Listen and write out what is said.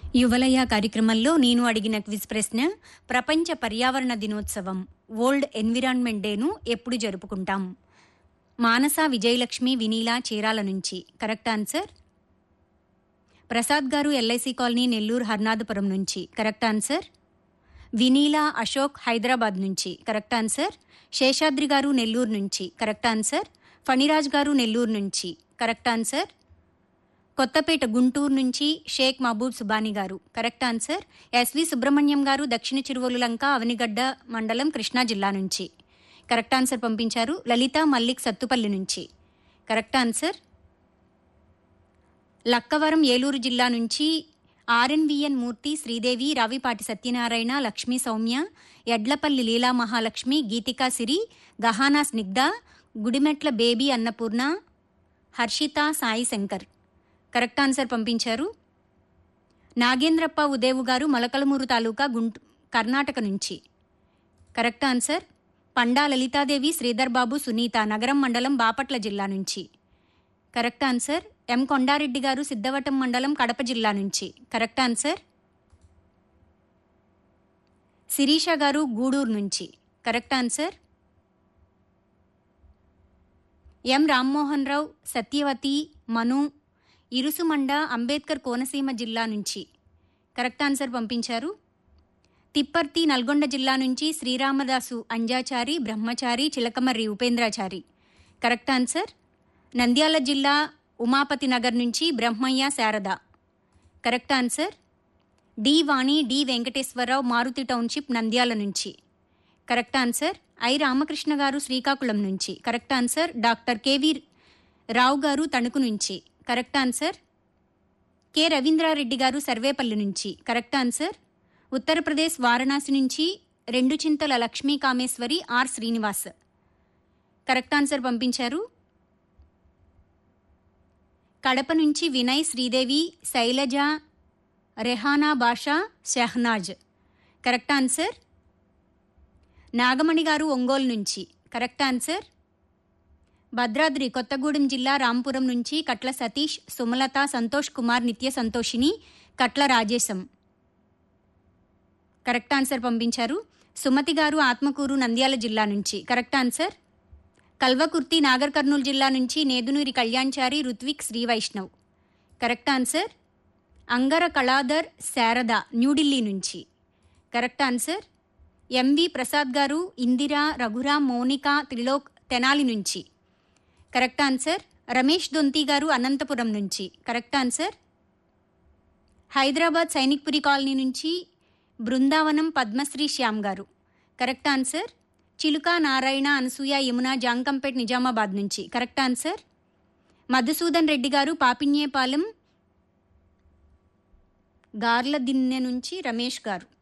యువలయ కార్యక్రమంలో నేను అడిగిన క్విజ్ ప్రశ్న ప్రపంచ పర్యావరణ దినోత్సవం వరల్డ్ ఎన్విరాన్మెంట్ డేను ఎప్పుడు జరుపుకుంటాం మానస విజయలక్ష్మి వినీల చీరాల నుంచి కరెక్ట్ ఆన్సర్ ప్రసాద్ గారు ఎల్ఐసి కాలనీ నెల్లూరు హర్నాథపురం నుంచి కరెక్ట్ ఆన్సర్ వినీల అశోక్ హైదరాబాద్ నుంచి కరెక్ట్ ఆన్సర్ శేషాద్రి గారు నెల్లూరు నుంచి కరెక్ట్ ఆన్సర్ ఫణిరాజ్ గారు నెల్లూరు నుంచి కరెక్ట్ ఆన్సర్ కొత్తపేట గుంటూరు నుంచి షేక్ మహబూబ్ సుబానీ గారు కరెక్ట్ ఆన్సర్ ఎస్వి సుబ్రహ్మణ్యం గారు దక్షిణ చిరువలు లంక అవనిగడ్డ మండలం కృష్ణా జిల్లా నుంచి కరెక్ట్ ఆన్సర్ పంపించారు లలిత మల్లిక్ సత్తుపల్లి నుంచి కరెక్ట్ ఆన్సర్ లక్కవరం ఏలూరు జిల్లా నుంచి R N V N Murthy Sridevi Ravipati Satyanarayana Lakshmi Soumya Edlapalli Leela Mahalakshmi Geethika Siri Gahana Snigdha Gudimetla baby Annapurna Harshitha Sai Shankar correct answer పంపించారు నాగేంద్రప్ప ఉదేవు గారు మొలకలమూరు తాలూకా గుంటూ కర్ణాటక నుంచి కరెక్ట్ ఆన్సర్ పండా లలితాదేవి శ్రీధర్ బాబు సునీత నగరం మండలం బాపట్ల జిల్లా నుంచి కరెక్ట్ ఆన్సర్ ఎం కొండారెడ్డి గారు సిద్ధవటం మండలం కడప జిల్లా నుంచి కరెక్ట్ ఆన్సర్ శిరీష గారు గూడూరు నుంచి correct answer M Rammohan Rao Satyavathi Manu Irusumanda Ambedkar Konaseema జిల్లా నుంచి కరెక్ట్ ఆన్సర్ పంపించారు తిప్పర్తి నల్గొండ జిల్లా నుంచి శ్రీరామదాసు అంజాచారి బ్రహ్మచారి చిలకమర్రి ఉపేంద్రాచారి కరెక్ట్ ఆన్సర్ నంద్యాల జిల్లా ఉమాపతి నగర్ నుంచి Brahmaiah Sharada correct answer D Vani D Venkateswararao Maruti township Nandyal నుంచి కరెక్ట్ ఆన్సర్ ఐ రామకృష్ణ గారు శ్రీకాకుళం నుంచి correct answer doctor K V Rao గారు తణుకు నుంచి కరెక్ట్ ఆన్సర్ కె రవీంద్రారెడ్డి గారు సర్వేపల్లి నుంచి కరెక్ట్ ఆన్సర్ ఉత్తరప్రదేశ్ వారణాసి నుంచి రెండు Chintala Lakshmi Kameswari R Srinivas correct answer పంపించారు కడప నుంచి వినయ్ శ్రీదేవి శైలజ రెహానా బాషా షెహనాజ్ కరెక్ట్ ఆన్సర్ నాగమణి గారు ఒంగోలు నుంచి కరెక్ట్ ఆన్సర్ భద్రాద్రి కొత్తగూడెం జిల్లా రాంపురం నుంచి కట్ల సతీష్ సుమలత సంతోష్ కుమార్ నిత్య సంతోషిని కట్ల రాజేశం కరెక్ట్ ఆన్సర్ పంపించారు సుమతి గారు ఆత్మకూరు నంద్యాల జిల్లా నుంచి కరెక్ట్ ఆన్సర్ కల్వకుర్తి నాగర్ కర్నూలు జిల్లా నుంచి నేదునూరి కళ్యాణ్చారి రుత్విక్ శ్రీ వైష్ణవ్ కరెక్ట్ ఆన్సర్ అంగర కళాధర్ శారద న్యూఢిల్లీ నుంచి కరెక్ట్ ఆన్సర్ ఎంవి ప్రసాద్ గారు ఇందిరా రఘురామ్ మౌనిక త్రిలోక్ తెనాలి నుంచి కరెక్ట్ ఆన్సర్ రమేష్ దొంతి గారు అనంతపురం నుంచి correct answer Hyderabad Sainikpuri colony నుంచి బృందావనం పద్మశ్రీ శ్యామ్ గారు కరెక్ట్ ఆన్సర్ చిలుక నారాయణ అనసూయ యమున జాంకంపేట్ నిజామాబాద్ నుంచి కరెక్ట్ ఆన్సర్ మధుసూదన్ రెడ్డి గారు పాపిన్యేపాలెం గార్ల దిన్నె నుంచి రమేష్ గారు